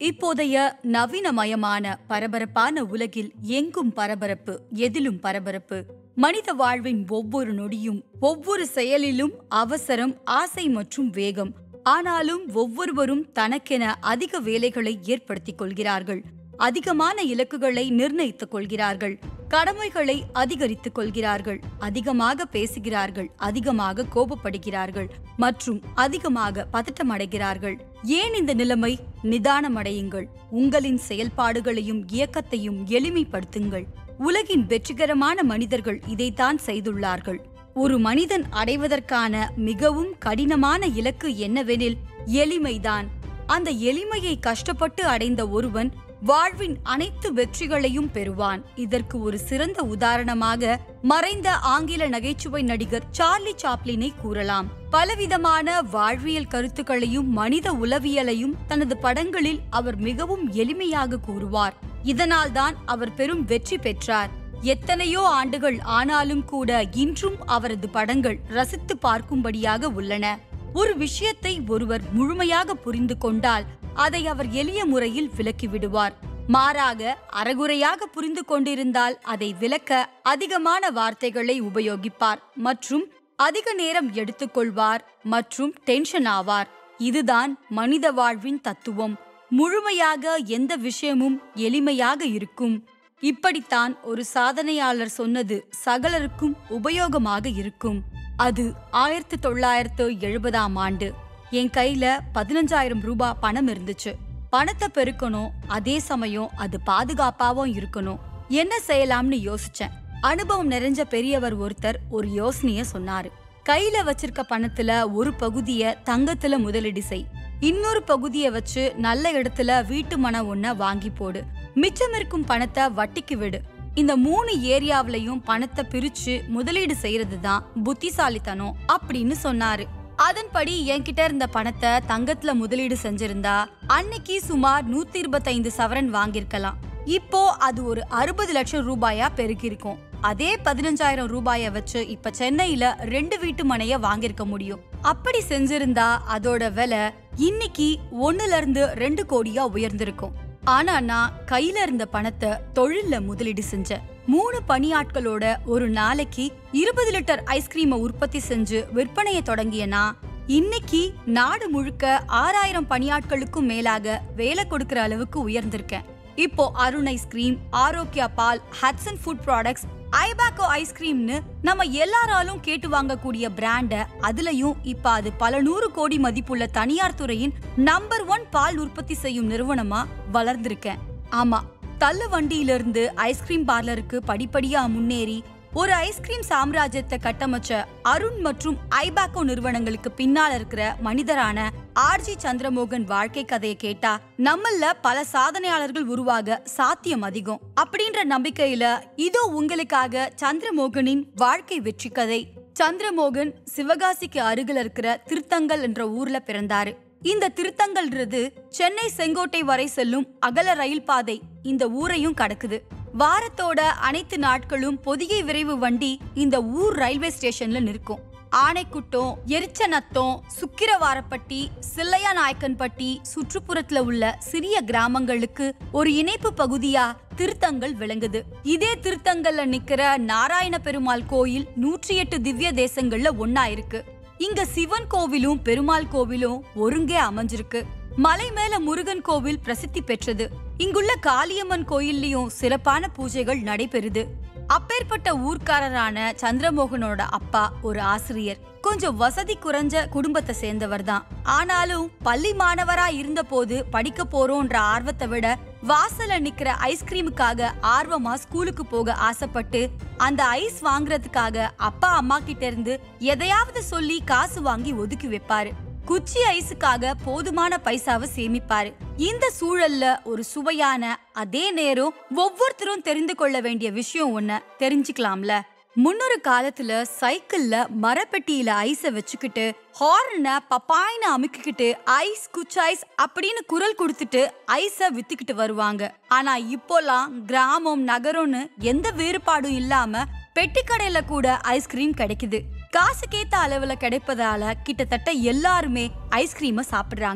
இப்போதைய நவீனமயமான பரபரப்பான உலகில் எங்கும் பரபரப்பு எதிலும் பரபரப்பு மனித வாழ்வின் ஒவ்வொரு நொடியும் ஒவ்வொரு செயலிலும் அவசரம் ஆசை மற்றும் வேகம் ஆனாலும் ஒவ்வொருவரும் தனக்கென அதிக வேலைகளை ஏற்படுத்திக் கொள்கிறார்கள் அதிகமான இலக்குகளை நிர்ணயித்துக் கொள்கிறார்கள் கடமைகளை அதிகரித்துக் கொள்கிறார்கள் அதிகமாக பேசுகிறார்கள் அதிகமாக கோபப்படுகிறார்கள் மற்றும் அதிகமாக பதட்டமடைகிறார்கள் ஏன் இந்த நிலைமை நிதானமடையுங்கள் உங்களின் செயல்பாடுகளையும் இயக்கத்தையும் எளிமைப்படுத்துங்கள் உலகின் வெற்றிகரமான மனிதர்கள் இதைத்தான் செய்துள்ளார்கள் ஒரு மனிதன் அடைவதற்கான மிகவும் கடினமான இலக்கு என்னவெனில் எளிமைதான் அந்த எளிமையை கஷ்டப்பட்டு அடைந்த ஒருவன் வாழ்வின் அனைத்து வெற்றிகளையும் பெறுவான் இதற்கு ஒரு சிறந்த உதாரணமாக மறைந்த ஆங்கில நகைச்சுவை நடிகர் சார்லி சாப்ளினை கூறலாம் பலவிதமான வாழ்வியல் கருத்துக்களையும் மனித உளவியலையும் தனது படங்களில் அவர் மிகவும் எளிமையாக கூறுவார் இதனால்தான் அவர் பெரும் வெற்றி பெற்றார் எத்தனையோ ஆண்டுகள் ஆனாலும் கூட இன்றும் அவரது படங்கள் ரசித்து பார்க்கும்படியாக உள்ளன ஒரு விஷயத்தை ஒருவர் முழுமையாக புரிந்து கொண்டால் அதை அவர் எளிய முறையில் விளக்கிவிடுவார் மாறாக அறகுறையாக புரிந்து கொண்டிருந்தால் அதை விளக்க அதிகமான வார்த்தைகளை உபயோகிப்பார் மற்றும் அதிக நேரம் எடுத்துக்கொள்வார் மற்றும் டென்ஷன் ஆவார் இதுதான் மனித வாழ்வின் தத்துவம் முழுமையாக எந்த விஷயமும் எளிமையாக இருக்கும் இப்படித்தான் ஒரு சாதனையாளர் சொன்னது சகலருக்கும் உபயோகமாக இருக்கும் அது ஆயிரத்தி தொள்ளாயிரத்து எழுபதாம் ஆண்டு என் கையில பதினஞ்சாயிரம் ரூபாய் பணம் இருந்துச்சு பணத்தை பெருக்கணும் அதே சமயம் அது பாதுகாப்பாவும் இருக்கணும் என்ன செய்யலாம்னு யோசிச்சேன் அனுபவம் நிறைஞ்ச பெரியவர் ஒருத்தர் ஒரு யோசனைய சொன்னாரு கையில வச்சிருக்க பணத்துல ஒரு பகுதிய தங்கத்துல முதலீடு செய் இன்னொரு பகுதிய வச்சு நல்ல இடத்துல வீட்டு மனம் ஒன்ன வாங்கி போடு மிச்சம் இருக்கும் பணத்தை வட்டிக்கு விடு இந்த மூணு ஏரியாவிலையும் பணத்தை பிரிச்சு முதலீடு செய்யறது தான் புத்திசாலித்தனம் அப்படின்னு சொன்னாரு அதன்படி என்கிட்ட இருந்த பணத்தை தங்கத்துல முதலீடு செஞ்சிருந்தா அன்னைக்கு சுமார் நூத்தி இருபத்தைந்து சவரன் வாங்கியிருக்கலாம் இப்போ அது ஒரு அறுபது லட்சம் ரூபாயா பெருக்கிருக்கும் அதே பதினஞ்சாயிரம் ரூபாய வச்சு இப்ப சென்னையில ரெண்டு வீட்டு மனைய வாங்கியிருக்க முடியும் அப்படி செஞ்சிருந்தா அதோட விலை இன்னைக்கு ஒண்ணுல இருந்து ரெண்டு கோடியா உயர்ந்திருக்கும் ஆனா நான் கையில இருந்த பணத்தை தொழில்ல முதலீடு செஞ்சேன் மூணு பணியாட்களோட ஒரு நாளைக்கு இருபது லிட்டர் ஐஸ்கிரீமை உற்பத்தி செஞ்சு விற்பனையை தொடங்கியனா இன்னைக்கு நாடு முழுக்க ஆறாயிரம் பணியாட்களுக்கும் மேலாக வேலை கொடுக்கிற அளவுக்கு உயர்ந்திருக்கேன் இப்போ அருண் ஐஸ்கிரீம் ஆரோக்கியா பால் ஹட்சன் ஃபுட் ப்ராடக்ட்ஸ் ஐபாக்கோ ஐஸ்கிரீம்னு நம்ம எல்லாராலும் கேட்டு வாங்கக்கூடிய பிராண்ட அதுலயும் இப்ப அது பல நூறு கோடி மதிப்புள்ள தனியார் துறையின் நம்பர் ஒன் பால் உற்பத்தி செய்யும் நிறுவனமா வளர்ந்திருக்கேன் ஆமா தள்ளு வண்டியிலிருந்து ஐஸ்கிரீம் பார்லருக்கு படிப்படியா முன்னேறி ஒரு ஐஸ்கிரீம் சாம்ராஜ்யத்தை கட்டமைச்ச அருண் மற்றும் ஐபாக்கோ நிறுவனங்களுக்கு பின்னால இருக்கிற மனிதரான ஆர்ஜி சந்திரமோகன் வாழ்க்கை கதையை கேட்டா நம்மள பல சாதனையாளர்கள் உருவாக சாத்தியம் அதிகம் அப்படின்ற நம்பிக்கையில இதோ உங்களுக்காக சந்திரமோகனின் வாழ்க்கை வெற்றி கதை சந்திரமோகன் சிவகாசிக்கு அருகில் இருக்கிற திருத்தங்கல் என்ற ஊர்ல பிறந்தாரு இந்த திருத்தங்கல்ன்றது சென்னை செங்கோட்டை வரை செல்லும் அகல ரயில் பாதை இந்த ஊரையும் கடக்குது வாரத்தோட அனைத்து நாட்களும் பொதிகை விரைவு வண்டி இந்த ஊர் ரயில்வே ஸ்டேஷன்ல நிற்கும் ஆனைக்குட்டம் எரிச்சநத்தம் சுக்கிரவாரப்பட்டி சில்லையா நாயக்கன்பட்டி சுற்றுப்புறத்துல உள்ள சிறிய கிராமங்களுக்கு ஒரு இணைப்பு பகுதியா திருத்தங்கள் விளங்குது இதே திருத்தங்கல்ல நிக்கிற நாராயண பெருமாள் கோயில் நூற்றி எட்டு திவ்ய தேசங்கள்ல ஒன்னா இருக்கு இங்க சிவன் கோவிலும் பெருமாள் கோவிலும் ஒருங்கே அமைஞ்சிருக்கு மலை மேல முருகன் கோவில் பிரசித்தி பெற்றது இங்குள்ள காளியம்மன் கோயில்லையும் சிறப்பான பூஜைகள் நடைபெறுது அப்பேற்பட்ட ஊர்க்காரரான சந்திரமோகனோட அப்பா ஒரு ஆசிரியர் கொஞ்சம் வசதி குறைஞ்ச குடும்பத்தை சேர்ந்தவர் தான் ஆனாலும் பள்ளி மாணவரா இருந்தபோது படிக்க போறோன்ற ஆர்வத்தை விட வாசல்ல நிக்கிற ஐஸ்கிரீமுக்காக ஆர்வமா ஸ்கூலுக்கு போக ஆசைப்பட்டு அந்த ஐஸ் வாங்குறதுக்காக அப்பா அம்மா கிட்ட இருந்து எதையாவது சொல்லி காசு வாங்கி ஒதுக்கி வைப்பாரு குச்சி ஐஸுக்காக போதுமான பைசாவை சேமிப்பாரு இந்த சூழல்ல ஒரு சுவையான அதே நேரம் ஒவ்வொருத்தரும் தெரிந்து கொள்ள வேண்டிய விஷயம் ஒண்ண தெரிஞ்சுக்கலாம்ல முன்னொரு காலத்துல சைக்கிள்ல மரப்பெட்டியில ஐஸ வச்சுக்கிட்டு ஹார்ன பப்பாயின்னு அமுக்கிக்கிட்டு ஐஸ் குச் ஐஸ் அப்படின்னு குரல் கொடுத்துட்டு ஐஸ வித்துக்கிட்டு வருவாங்க ஆனா இப்போலாம் கிராமம் நகரம்னு எந்த வேறுபாடும் இல்லாம பெட்டி கடையில கூட ஐஸ்கிரீம் கிடைக்குது காசுக்கேத்த அளவுல கிடைப்பதால கிட்டத்தட்ட எல்லாருமே ஐஸ்கிரீமை சாப்பிடுறாங்க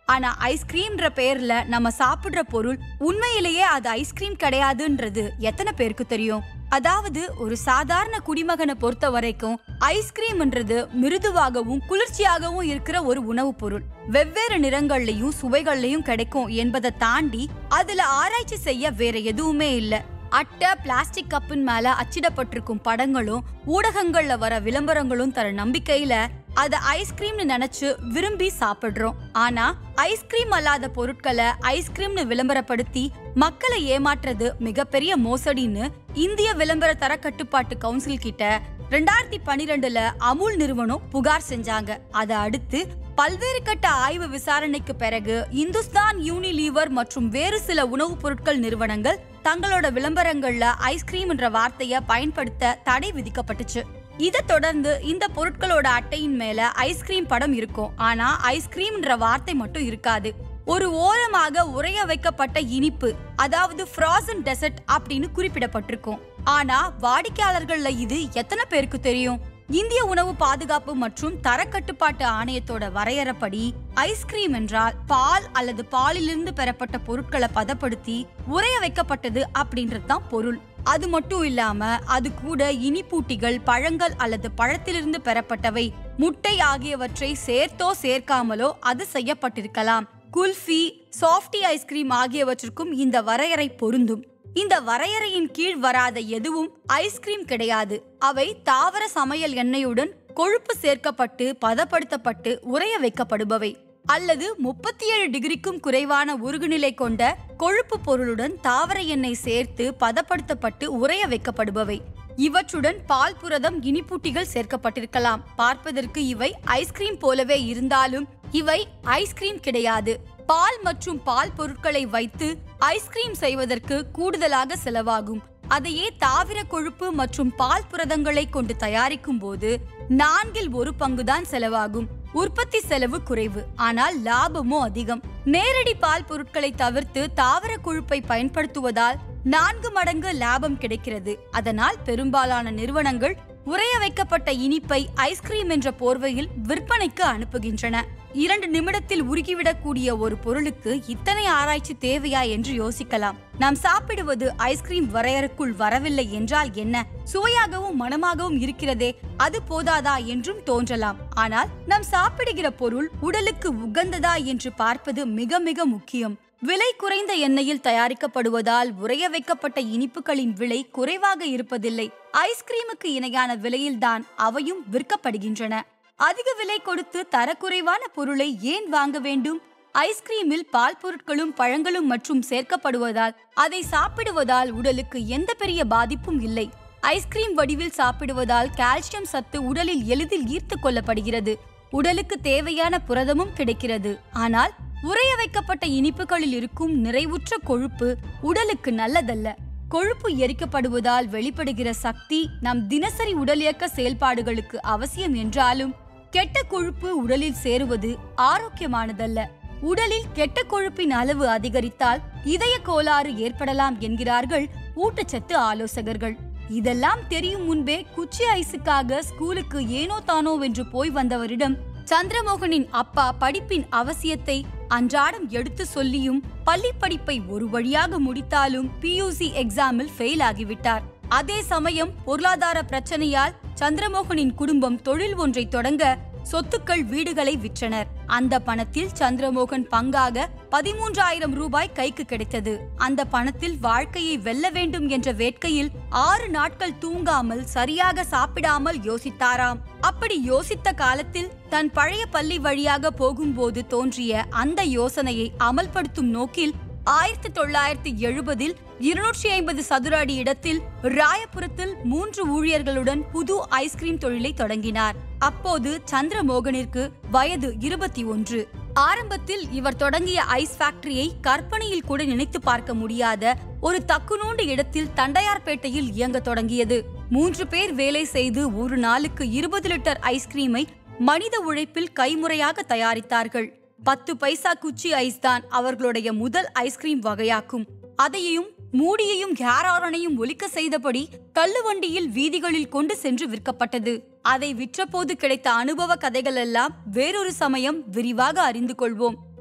ஆனா ஐஸ்கிரீம்ன்ற பேர்ல நம்ம சாப்பிடுற பொருள் உண்மையிலேயே அது ஐஸ்கிரீம் கிடையாதுன்றது எத்தனை பேருக்கு தெரியும் அதாவது ஒரு சாதாரண குடிமகனை பொறுத்த வரைக்கும் ஐஸ்கிரீம்ன்றது மிருதுவாகவும் குளிர்ச்சியாகவும் இருக்கிற ஒரு உணவுப் பொருள் வெவ்வேறு நிறங்கள்லயும் சுவைகள்லயும் கிடைக்கும் என்பதை தாண்டி அதுல ஆராய்ச்சி செய்ய வேற எதுவுமே இல்ல அட்டை பிளாஸ்டிக் கப்பின் மேல அச்சிடப்பட்டிருக்கும் படங்களும் ஊடகங்கள்ல வர விளம்பரங்களும் தர நம்பிக்கையில அத ஐஸ்கிரீம்னு நினைச்சு விரும்பி சாப்பிடுறோம் ஆனா ஐஸ்கிரீம் அல்லாத பொருட்களை ஐஸ்கிரீம்னு விளம்பரப்படுத்தி மக்களை ஏமாற்றுறது மிகப்பெரிய மோசடின்னு இந்திய விளம்பர தர கட்டுப்பாட்டு கவுன்சில் கிட்ட ரெண்டாயிரத்தி பனிரெண்டுல அமுல் நிறுவனம் புகார் செஞ்சாங்க அதை அடுத்து பல்வேறு கட்ட ஆய்வு விசாரணைக்கு பிறகு இந்துஸ்தான் யூனிலீவர் மற்றும் வேறு சில உணவுப் பொருட்கள் நிறுவனங்கள் தங்களோட விளம்பரங்கள்ல ஐஸ்கிரீம் என்ற வார்த்தையை பயன்படுத்த தடை விதிக்கப்பட்டுச்சு இதை தொடர்ந்து இந்த பொருட்களோட அட்டையின் மேல ஐஸ்கிரீம் படம் இருக்கும் ஆனா ஐஸ்கிரீம்ன்ற வார்த்தை மட்டும் இருக்காது ஒரு ஓரமாக உறைய வைக்கப்பட்ட இனிப்பு அதாவது ஃப்ராசன் டெசர்ட் அப்படின்னு குறிப்பிடப்பட்டிருக்கும் ஆனா வாடிக்கையாளர்கள்ல இது எத்தனை பேருக்கு தெரியும் இந்திய உணவு பாதுகாப்பு மற்றும் தரக்கட்டுப்பாட்டு ஆணையத்தோட வரையறைப்படி ஐஸ்கிரீம் என்றால் பால் அல்லது பாலிலிருந்து பெறப்பட்ட பொருட்களை பதப்படுத்தி உறைய வைக்கப்பட்டது அப்படின்றது தான் பொருள் அது மட்டும் இல்லாம அது கூட இனிப்பூட்டிகள் பழங்கள் அல்லது பழத்திலிருந்து பெறப்பட்டவை முட்டை ஆகியவற்றை சேர்த்தோ சேர்க்காமலோ அது செய்யப்பட்டிருக்கலாம் குல்ஃபி சாஃப்டி ஐஸ்கிரீம் ஆகியவற்றிற்கும் இந்த வரையறை பொருந்தும் இந்த வரையறையின் கீழ் வராத எதுவும் ஐஸ்கிரீம் கிடையாது அவை தாவர சமையல் எண்ணெயுடன் கொழுப்பு சேர்க்கப்பட்டு பதப்படுத்தப்பட்டு உறைய வைக்கப்படுபவை அல்லது முப்பத்தி ஏழு டிகிரிக்கும் குறைவான உருகுநிலை கொண்ட கொழுப்பு பொருளுடன் தாவர எண்ணெய் சேர்த்து பதப்படுத்தப்பட்டு உறைய வைக்கப்படுபவை இவற்றுடன் பால் புரதம் இனிப்பூட்டிகள் சேர்க்கப்பட்டிருக்கலாம் பார்ப்பதற்கு இவை ஐஸ்கிரீம் போலவே இருந்தாலும் இவை ஐஸ்கிரீம் கிடையாது பால் மற்றும் பால் பொருட்களை வைத்து ஐஸ்கிரீம் செய்வதற்கு கூடுதலாக செலவாகும் அதையே தாவிர கொழுப்பு மற்றும் பால் புரதங்களை கொண்டு தயாரிக்கும் போது நான்கில் ஒரு பங்குதான் செலவாகும் உற்பத்தி செலவு குறைவு ஆனால் லாபமும் அதிகம் நேரடி பால் பொருட்களை தவிர்த்து தாவர கொழுப்பை பயன்படுத்துவதால் நான்கு மடங்கு லாபம் கிடைக்கிறது அதனால் பெரும்பாலான நிறுவனங்கள் உறைய வைக்கப்பட்ட இனிப்பை ஐஸ்கிரீம் என்ற போர்வையில் விற்பனைக்கு அனுப்புகின்றன இரண்டு நிமிடத்தில் உருகிவிடக்கூடிய ஒரு பொருளுக்கு இத்தனை ஆராய்ச்சி தேவையா என்று யோசிக்கலாம் நாம் சாப்பிடுவது ஐஸ்கிரீம் வரையறைக்குள் வரவில்லை என்றால் என்ன சுவையாகவும் மனமாகவும் இருக்கிறதே அது போதாதா என்றும் தோன்றலாம் ஆனால் நாம் சாப்பிடுகிற பொருள் உடலுக்கு உகந்ததா என்று பார்ப்பது மிக மிக முக்கியம் விலை குறைந்த எண்ணெயில் தயாரிக்கப்படுவதால் உறைய வைக்கப்பட்ட இனிப்புகளின் விலை குறைவாக இருப்பதில்லை ஐஸ்கிரீமுக்கு இணையான விலையில்தான் அவையும் விற்கப்படுகின்றன அதிக விலை கொடுத்து தரக்குறைவான பொருளை ஏன் வாங்க வேண்டும் ஐஸ்கிரீமில் பால் பொருட்களும் பழங்களும் மற்றும் சேர்க்கப்படுவதால் அதை சாப்பிடுவதால் உடலுக்கு எந்த பெரிய பாதிப்பும் இல்லை ஐஸ்கிரீம் வடிவில் சாப்பிடுவதால் கால்சியம் சத்து உடலில் எளிதில் ஈர்த்து கொள்ளப்படுகிறது உடலுக்கு தேவையான புரதமும் கிடைக்கிறது ஆனால் உறைய வைக்கப்பட்ட இனிப்புகளில் இருக்கும் நிறைவுற்ற கொழுப்பு உடலுக்கு நல்லதல்ல கொழுப்பு எரிக்கப்படுவதால் வெளிப்படுகிற சக்தி நம் தினசரி உடல் இயக்க செயல்பாடுகளுக்கு அவசியம் என்றாலும் கெட்ட கொழுப்பு உடலில் சேருவது ஆரோக்கியமானதல்ல உடலில் கெட்ட கொழுப்பின் அளவு அதிகரித்தால் இதய கோளாறு ஏற்படலாம் என்கிறார்கள் ஊட்டச்சத்து ஆலோசகர்கள் இதெல்லாம் தெரியும் முன்பே குச்சி ஐஸுக்காக ஸ்கூலுக்கு ஏனோ தானோ வென்று போய் வந்தவரிடம் சந்திரமோகனின் அப்பா படிப்பின் அவசியத்தை அன்றாடம் எடுத்து சொல்லியும் பள்ளி படிப்பை ஒரு வழியாக முடித்தாலும் பியூசி எக்ஸாமில் ஃபெயில் ஆகிவிட்டார் அதே சமயம் பொருளாதார பிரச்சனையால் சந்திரமோகனின் குடும்பம் தொழில் ஒன்றை தொடங்க சொத்துக்கள் வீடுகளை விற்றனர் அந்த பணத்தில் சந்திரமோகன் பங்காக பதிமூன்றாயிரம் ரூபாய் கைக்கு கிடைத்தது அந்த பணத்தில் வாழ்க்கையை வெல்ல வேண்டும் என்ற வேட்கையில் ஆறு நாட்கள் தூங்காமல் சரியாக சாப்பிடாமல் யோசித்தாராம் அப்படி யோசித்த காலத்தில் தன் பழைய பள்ளி வழியாக போகும்போது தோன்றிய அந்த யோசனையை அமல்படுத்தும் நோக்கில் ஆயிரத்தி தொள்ளாயிரத்தி எழுபதில் இருநூற்றி ஐம்பது சதுர அடி இடத்தில் ராயபுரத்தில் மூன்று ஊழியர்களுடன் புது ஐஸ்கிரீம் தொழிலை தொடங்கினார் அப்போது சந்திரமோகனிற்கு வயது இருபத்தி ஒன்று ஆரம்பத்தில் இவர் தொடங்கிய ஐஸ் ஃபேக்டரியை கற்பனையில் கூட நினைத்து பார்க்க முடியாத ஒரு தக்குநூண்டு இடத்தில் தண்டையார்பேட்டையில் இயங்க தொடங்கியது மூன்று பேர் வேலை செய்து ஒரு நாளுக்கு இருபது லிட்டர் ஐஸ்கிரீமை மனித உழைப்பில் கைமுறையாக தயாரித்தார்கள் பத்து பைசா குச்சி ஐஸ் தான் அவர்களுடைய முதல் ஐஸ்கிரீம் வகையாக்கும் அதையும் மூடியையும் ஹேராரனையும் ஒலிக்க செய்தபடி தள்ளுவண்டியில் வீதிகளில் கொண்டு சென்று விற்கப்பட்டது அதை விற்றபோது கிடைத்த அனுபவ கதைகள் எல்லாம் வேறொரு சமயம் விரிவாக அறிந்து கொள்வோம்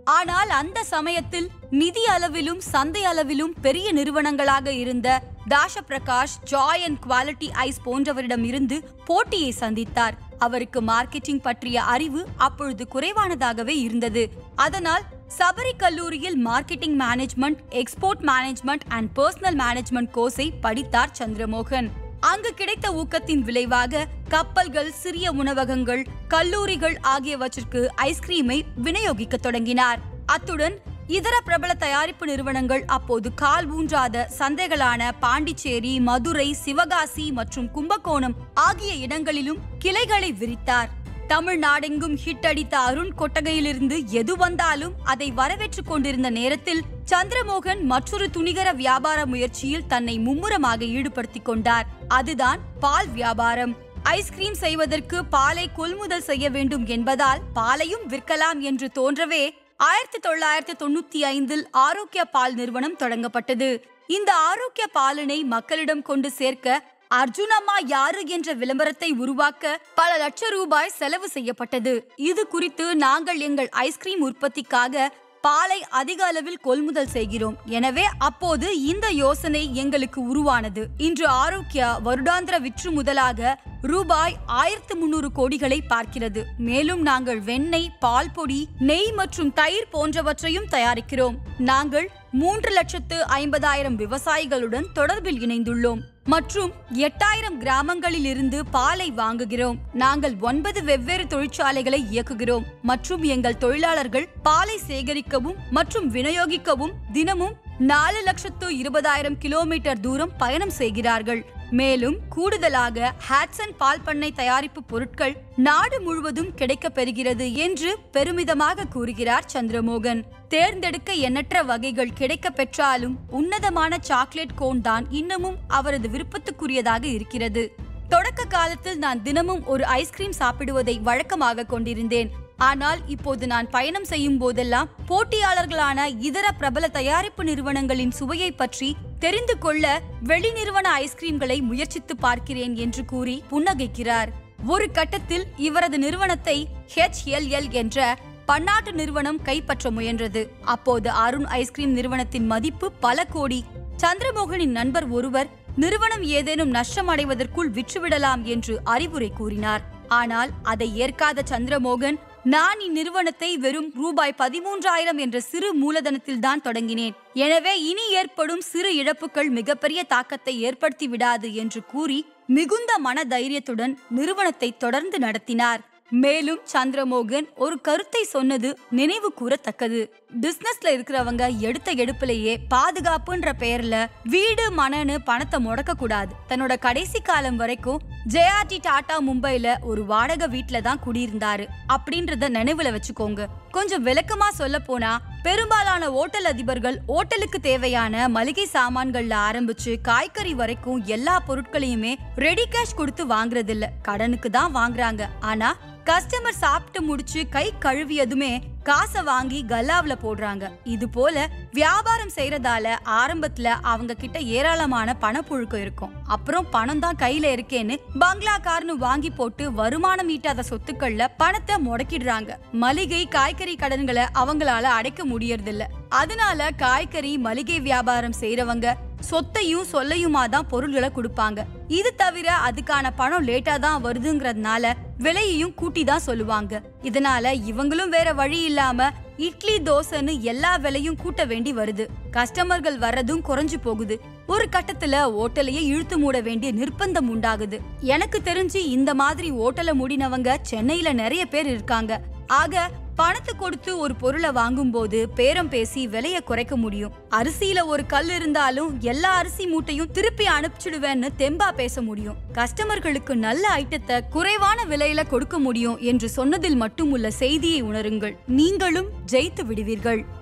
ஆனால் அந்த சமயத்தில் நிதி அளவிலும் சந்தை அளவிலும் பெரிய நிறுவனங்களாக இருந்த Dasaprakash Joy and Kwality ice போன்றவரிடம் இருந்து போட்டியை சந்தித்தார் அவருக்கு மார்க்கெட்டிங் பற்றிய அறிவு அப்பொழுது குறைவானதாகவே இருந்தது அதனால் சபரி கல்லூரியில் marketing management export management and personnel management கோர்ஸை படித்தார் சந்திரமோகன் அங்கு கிடைத்த ஊக்கத்தின் விளைவாக கப்பல்கள் சிறிய உணவகங்கள் கல்லூரிகள் ஆகியவற்றிற்கு ஐஸ்கிரீமை விநியோகிக்க தொடங்கினார் அத்துடன் இதர பிரபல தயாரிப்பு நிறுவனங்கள் அப்போது கால் ஊன்றாத சந்தைகளான பாண்டிச்சேரி மதுரை சிவகாசி மற்றும் கும்பகோணம் ஆகிய இடங்களிலும் கிளைகளை விரித்தார் தமிழ்நாடெங்கும் ஹிட் அடித்த அருண் கொட்டகையிலிருந்து எது வந்தாலும் அதை வரவேற்றுக் கொண்டிருந்த நேரத்தில் சந்திரமோகன் மற்றொரு துணிகர வியாபார முயற்சியில் தன்னை மும்முரமாக ஈடுபடுத்திக் கொண்டார் அதுதான் பால் வியாபாரம் ஐஸ்கிரீம் செய்வதற்கு பாலை கொள்முதல் செய்ய வேண்டும் என்பதால் பாலையும் விற்கலாம் என்று தோன்றவே ஆயிரத்தி தொள்ளாயிரத்தி தொண்ணூத்தி ஐந்தில் ஆரோக்கிய பால் நிறுவனம் தொடங்கப்பட்டது இந்த ஆரோக்கிய பாலினை மக்களிடம் கொண்டு சேர்க்க அர்ஜுனம்மா யாரு என்ற விளம்பரத்தை உருவாக்க பல லட்சம் ரூபாய் செலவு செய்யப்பட்டது இது குறித்து நாங்கள் எங்கள் ஐஸ்கிரீம் உற்பத்திக்காக பாலை அதிக அளவில் கொள்முதல் செய்கிறோம் எனவே அப்போது இந்த யோசனை எங்களுக்கு உருவானது இன்று ஆரோக்கியா வருடாந்திர விற்று முதலாக ரூபாய் ஆயிரத்து முன்னூறு கோடிகளை பார்க்கிறது மேலும் நாங்கள் வெண்ணெய் பால் பொடி நெய் மற்றும் தயிர் போன்றவற்றையும் தயாரிக்கிறோம் நாங்கள் மூன்று லட்சத்து ஐம்பதாயிரம் விவசாயிகளுடன் தொடர்பில் இணைந்துள்ளோம் மற்றும் எட்டாயிரம் கிராமங்களில் இருந்து பாலை வாங்குகிறோம் நாங்கள் ஒன்பது வெவ்வேறு தொழிற்சாலைகளை இயக்குகிறோம் மற்றும் எங்கள் தொழிலாளர்கள் பாலை சேகரிக்கவும் மற்றும் விநியோகிக்கவும் தினமும் நாலு லட்சத்து இருபதாயிரம் கிலோமீட்டர் தூரம் பயணம் செய்கிறார்கள் மேலும் கூடுதலாக ஹாட்சன் பால் பண்ணை தயாரிப்பு பொருட்கள் நாடு முழுவதும் கிடைக்கப் பெறுகிறது என்று பெருமிதமாக கூறுகிறார் சந்திரமோகன் தேர்ந்தெடுக்க எண்ணற்ற வகைகள் கிடைக்க பெற்றாலும் உன்னதமான சாக்லேட் கோன் தான் இன்னமும் அவரது விருப்பத்துக்குரியதாக இருக்கிறது தொடக்க காலத்தில் நான் தினமும் ஒரு ஐஸ்கிரீம் சாப்பிடுவதை வழக்கமாக கொண்டிருந்தேன் ஆனால் இப்போது நான் பயணம் செய்யும் போதெல்லாம் போட்டியாளர்களான இதர பிரபல தயாரிப்பு நிறுவனங்களின் சுவையை பற்றி தெரிந்து கொள்ள வெளிநிறுவன ஐஸ்கிரீம்களை முயற்சித்து பார்க்கிறேன் என்று கூறி புன்னகைக்கிறார் ஒரு கட்டத்தில் இவரது நிறுவனத்தை ஹெச்எல்எல் என்ற பன்னாட்டு நிறுவனம் கைப்பற்ற முயன்றது அப்போது அருண் ஐஸ்கிரீம் நிறுவனத்தின் மதிப்பு பல கோடி சந்திரமோகனின் நண்பர் ஒருவர் நிறுவனம் ஏதேனும் நஷ்டம் அடைவதற்குள் விற்றுவிடலாம் என்று அறிவுரை கூறினார் ஆனால் அதை ஏற்காத சந்திரமோகன் நான் இந்நிறுவனத்தை வெறும் ரூபாய் பதிமூன்றாயிரம் என்ற சிறு மூலதனத்தில் தான் தொடங்கினேன் எனவே இனி ஏற்படும் சிறு இழப்புகள் மிகப்பெரிய தாக்கத்தை ஏற்படுத்தி விடாது என்று கூறி மிகுந்த மன தைரியத்துடன் நிறுவனத்தை தொடர்ந்து நடத்தினார் மேலும் சந்திரமோகன் ஒரு கருத்தை சொன்னது நினைவு கூறத்தக்கது பிசினஸ்ல இருக்கிறவங்க எடுத்த எடுப்பிலேயே பாதுகாப்புன்ற பெயர்ல வீடு மனன்னு பணத்தை முடக்க கூடாது தன்னோட கடைசி காலம் வரைக்கும் ஜேஆர்டி டாடா மும்பைல ஒரு வாடகை வீட்ல தான் குடியிருந்தாரு அப்படின்றத நினைவுல வச்சுக்கோங்க கொஞ்சம் விளக்கமா சொல்ல போனா பெரும்பாலான ஓட்டல் அதிபர்கள் ஓட்டலுக்கு தேவையான மளிகை சாமான்கள்ல ஆரம்பிச்சு காய்கறி வரைக்கும் எல்லா பொருட்களையுமே ரெடி கேஷ் கொடுத்து வாங்குறது இல்ல கடனுக்கு தான் வாங்குறாங்க ஆனா கஸ்டமர் சாப்பிட்டு முடிச்சு கை கழுவியதுமே காசை வாங்கி கல்லாவுல போடுறாங்க இது போல வியாபாரம் செய்யறதால ஆரம்பத்துல அவங்க கிட்ட ஏராளமான பணப்புழுக்கம் இருக்கும் அப்புறம் பணம் தான் கையில இருக்கேன்னு பங்களா கார்னு வாங்கி போட்டு வருமானம் ஈட்டாத சொத்துக்கள்ல பணத்தை முடக்கிடுறாங்க மளிகை காய்கறி கடன்களை அவங்களால அடைக்க முடியறதில்ல அதனால காய்கறி மளிகை வியாபாரம் செய்யறவங்க சொத்தையும் சொல்லையுமா தான் பொருள்களை கொடுப்பாங்க இது தவிர அதுக்கான பணம் லேட்டா தான் வருதுங்கிறதுனால விலையையும் கூட்டி தான் சொல்லுவாங்க இதனால இவங்களும் வேற வழி இல்லாம இட்லி தோசைன்னு எல்லா விலையும் கூட்ட வேண்டி வருது கஸ்டமர்கள் வர்றதும் குறைஞ்சு போகுது ஒரு கட்டத்துல ஓட்டலையே இழுத்து மூட வேண்டிய நிர்பந்தம் உண்டாகுது எனக்கு தெரிஞ்சு இந்த மாதிரி ஓட்டலை மூடினவங்க சென்னையில நிறைய பேர் இருக்காங்க ஆக பணத்தை கொடுத்து ஒரு பொருளை வாங்கும்போது பேரம் பேசி விலைய குறைக்க முடியும் அரிசியில ஒரு கல் இருந்தாலும் எல்லா அரிசி மூட்டையும் திருப்பி அனுப்பிச்சிடுவேன்னு தெம்பா பேச முடியும் கஸ்டமர்களுக்கு நல்ல ஐட்டத்தை குறைவான விலையில கொடுக்க முடியும் என்று சொன்னதில் மட்டும் உள்ள செய்தியை உணருங்கள் நீங்களும் ஜெயித்து விடுவீர்கள்